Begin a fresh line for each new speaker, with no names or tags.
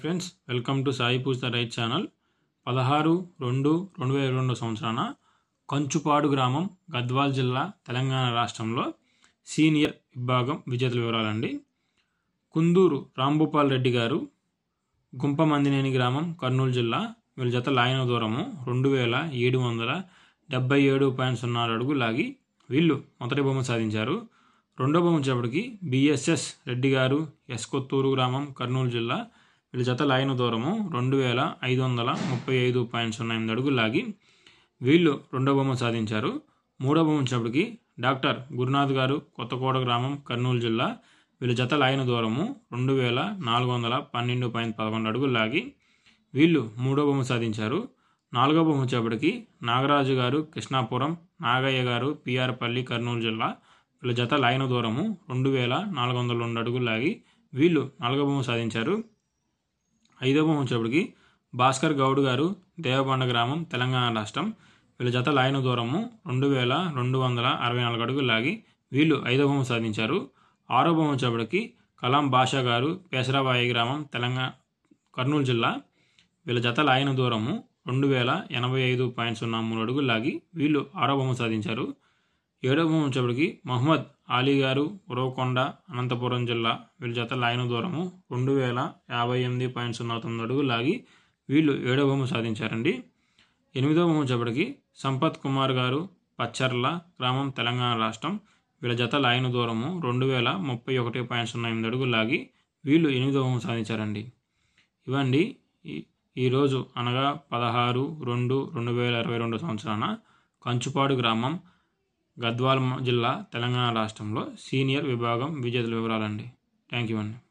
friends welcome to Sai Poojitha right channel పదహారు రెండు రెండు వేల రెండు సంవత్సరాన కంచుపాడు గ్రామం గద్వాల్ జిల్లా తెలంగాణ రాష్ట్రంలో సీనియర్ విభాగం విజేతల వివరాలండి కుందూరు రాంభూపాల్ రెడ్డి గారు గుంపమందినేని గ్రామం కర్నూలు జిల్లా వీళ్ళ జత లాయన దూరము రెండు వేల ఏడు వందల డెబ్బై ఏడు పాయింట్ సున్నా అడుగు లాగి వీళ్ళు మొదటి బొమ్మ సాధించారు రెండో బొమ్మ వచ్చేప్పటికి బిఎస్ఎస్ రెడ్డి గారు ఎస్ కొత్తూరు గ్రామం కర్నూలు జిల్లా వీళ్ళ జత లాగిన దూరము రెండు వేల ఐదు వందల ముప్పై ఐదు పాయింట్ సున్నా ఎనిమిది అడుగులు లాగి వీళ్ళు రెండో బొమ్మ సాధించారు మూడో బొమ్మ వచ్చేప్పటికి డాక్టర్ గురునాథ్ గారు కొత్తకోట గ్రామం కర్నూలు జిల్లా వీళ్ళ జత లాగిన దూరము రెండు వేల నాలుగు వందల పన్నెండు పాయింట్ పదకొండు అడుగులు లాగి వీళ్ళు మూడో బొమ్మ సాధించారు నాలుగో బొమ్మ వచ్చేప్పటికి నాగరాజు గారు కృష్ణాపురం నాగయ్య గారు పిఆర్పల్లి కర్నూలు జిల్లా వీళ్ళ జత లాగిన దూరము రెండు వేల నాలుగు వందల రెండు అడుగులు లాగి వీళ్ళు నాలుగో బొమ్మ సాధించారు ఐదో బొమ్మ వచ్చేప్పటికి భాస్కర్ గౌడ్ గారు దేవబండ గ్రామం తెలంగాణ రాష్ట్రం వీళ్ళ జత లాగిన దూరము రెండు వేల రెండు వందల అరవై నాలుగు అడుగులు లాగి వీళ్ళు ఐదో బొమ్మ సాధించారు ఆరో బొమ్మ వచ్చేప్పటికి కలాం బాషా గారు పేసరాబాయి గ్రామం తెలంగాణ కర్నూలు జిల్లా వీళ్ళ జత లాగిన దూరము రెండు వేల ఎనభై ఐదు పాయింట్ సున్నా మూడు అడుగులు లాగి వీళ్ళు ఆరో బొమ్మ సాధించారు ఏడో బొమ్మ వచ్చేప్పటికి మహమ్మద్ ఆలీ గారు ఉరవకొండ అనంతపురం జిల్లా వీళ్ళ జత లాగిన దూరము రెండు వేల యాభై ఎనిమిది పాయింట్ సున్నా తొమ్మిది అడుగులు లాగి వీళ్ళు ఏడో బొమ్మ సాధించారండి ఎనిమిదో బొమ్మ వచ్చేప్పటికి సంపత్ కుమార్ గారు పచ్చర్ల గ్రామం తెలంగాణ రాష్ట్రం వీళ్ళ జత లాగిన దూరము రెండు వేల ముప్పై ఒకటి పాయింట్ సున్నా ఎనిమిది అడుగులు లాగి వీళ్ళు ఎనిమిదో బొమ్మ సాధించారండి ఇవండి ఈ ఈరోజు అనగా పదహారు రెండు రెండు వేల ఇరవై రెండు సంవత్సరాన కంచుపాడు గ్రామం గద్వాల్ జిల్లా తెలంగాణ రాష్ట్రంలో సీనియర్ విభాగం విజేతల వివరాలండి థ్యాంక్ యూ అండి